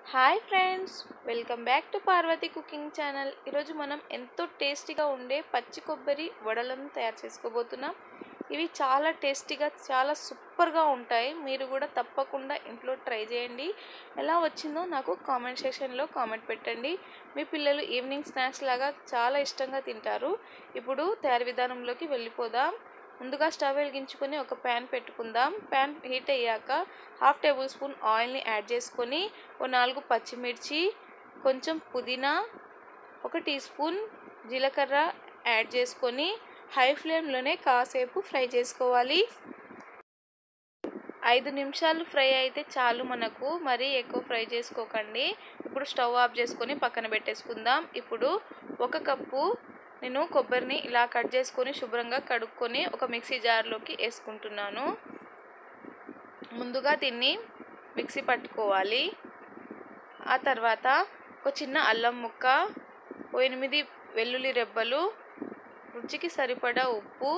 hi friends welcome back to Parvathi cooking channel ఈరోజు మనం ఎంతో టేస్టీగా ఉండే పచ్చి కొబ్బరి వడలను తయారు చేసుకోబోతున్నాం ఇవి చాలా టేస్టీగా చాలా సూపర్గా ఉంటాయి మీరు కూడా తప్పకుండా ఇంట్లో ట్రై చేయండి ఎలా వచ్చిందో నాకు కామెంట్ సెక్షన్లో కామెంట్ పెట్టండి మీ పిల్లలు ఈవినింగ్ స్నాక్స్ లాగా చాలా ఇష్టంగా తింటారు ఇప్పుడు తయారు విధానంలోకి వెళ్ళిపోదాం ముందుగా స్టవ్ వెలిగించుకొని ఒక ప్యాన్ పెట్టుకుందాం ప్యాన్ హీట్ అయ్యాక హాఫ్ టేబుల్ స్పూన్ ఆయిల్ని యాడ్ చేసుకొని ఓ నాలుగు పచ్చిమిర్చి కొంచెం పుదీనా ఒక టీ స్పూన్ జీలకర్ర యాడ్ చేసుకొని హై ఫ్లేమ్లోనే కాసేపు ఫ్రై చేసుకోవాలి ఐదు నిమిషాలు ఫ్రై అయితే చాలు మనకు మరీ ఎక్కువ ఫ్రై చేసుకోకండి ఇప్పుడు స్టవ్ ఆఫ్ చేసుకొని పక్కన పెట్టేసుకుందాం ఇప్పుడు ఒక కప్పు నేను కొబ్బరిని ఇలా కట్ చేసుకొని శుభ్రంగా కడుక్కొని ఒక మిక్సీ జార్లోకి వేసుకుంటున్నాను ముందుగా దీన్ని మిక్సీ పట్టుకోవాలి ఆ తర్వాత ఒక చిన్న అల్లం ముక్క ఓ ఎనిమిది వెల్లుల్లి రెబ్బలు రుచికి సరిపడా ఉప్పు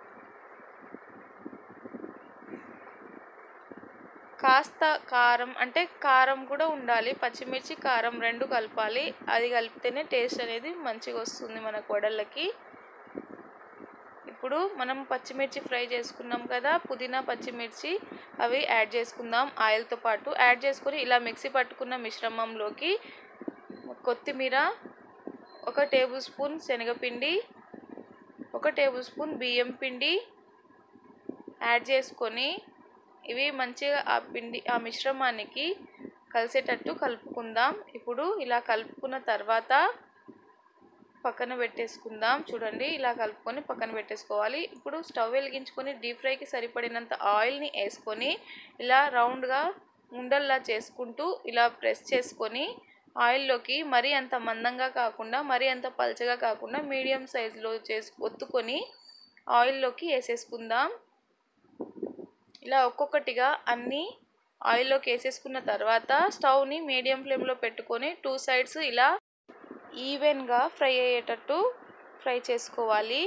కాస్త కారం అంటే కారం కూడా ఉండాలి పచ్చిమిర్చి కారం రెండు కలపాలి అది కలిపితేనే టేస్ట్ అనేది మంచిగా వస్తుంది మనకు వడలకి ఇప్పుడు మనం పచ్చిమిర్చి ఫ్రై చేసుకున్నాం కదా పుదీనా పచ్చిమిర్చి అవి యాడ్ చేసుకుందాం ఆయిల్తో పాటు యాడ్ చేసుకొని ఇలా మిక్సీ పట్టుకున్న మిశ్రమంలోకి కొత్తిమీర ఒక టేబుల్ స్పూన్ శనగపిండి ఒక టేబుల్ స్పూన్ బియ్యం పిండి యాడ్ చేసుకొని ఇవి మంచిగా ఆ పిండి ఆ మిశ్రమానికి కలిసేటట్టు కలుపుకుందాం ఇప్పుడు ఇలా కలుపుకున్న తర్వాత పక్కన పెట్టేసుకుందాం చూడండి ఇలా కలుపుకొని పక్కన పెట్టేసుకోవాలి ఇప్పుడు స్టవ్ వెలిగించుకొని డీప్ ఫ్రైకి సరిపడినంత ఆయిల్ని వేసుకొని ఇలా రౌండ్గా ఉండల్లా చేసుకుంటూ ఇలా ప్రెస్ చేసుకొని ఆయిల్లోకి మరీ అంత మందంగా కాకుండా మరీ అంత పల్చగా కాకుండా మీడియం సైజులో చేసి ఒత్తుకొని ఆయిల్లోకి వేసేసుకుందాం ఇలా ఒక్కొక్కటిగా అన్నీ ఆయిల్లోకి వేసేసుకున్న తర్వాత స్టవ్ని మీడియం ఫ్లేమ్లో పెట్టుకొని టూ సైడ్స్ ఇలా ఈవెన్గా ఫ్రై అయ్యేటట్టు ఫ్రై చేసుకోవాలి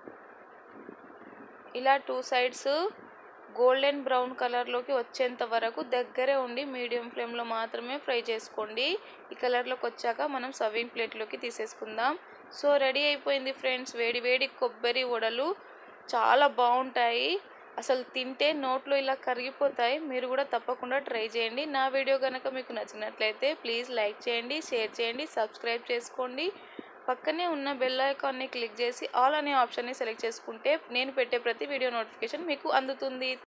ఇలా టూ సైడ్స్ గోల్డెన్ బ్రౌన్ కలర్లోకి వచ్చేంత వరకు దగ్గరే ఉండి మీడియం ఫ్లేమ్లో మాత్రమే ఫ్రై చేసుకోండి ఈ కలర్లోకి వచ్చాక మనం సర్వింగ్ ప్లేట్లోకి తీసేసుకుందాం సో రెడీ అయిపోయింది ఫ్రెండ్స్ వేడి వేడి కొబ్బరి వడలు చాలా బాగుంటాయి అసలు తింటే నోట్లో ఇలా కరిగిపోతాయి మీరు కూడా తప్పకుండా ట్రై చేయండి నా వీడియో కనుక మీకు నచ్చినట్లయితే ప్లీజ్ లైక్ చేయండి షేర్ చేయండి సబ్స్క్రైబ్ చేసుకోండి పక్కనే ఉన్న బెల్ ఐకాన్ని క్లిక్ చేసి ఆల్ అనే ఆప్షన్ని సెలెక్ట్ చేసుకుంటే నేను పెట్టే ప్రతి వీడియో నోటిఫికేషన్ మీకు అందుతుంది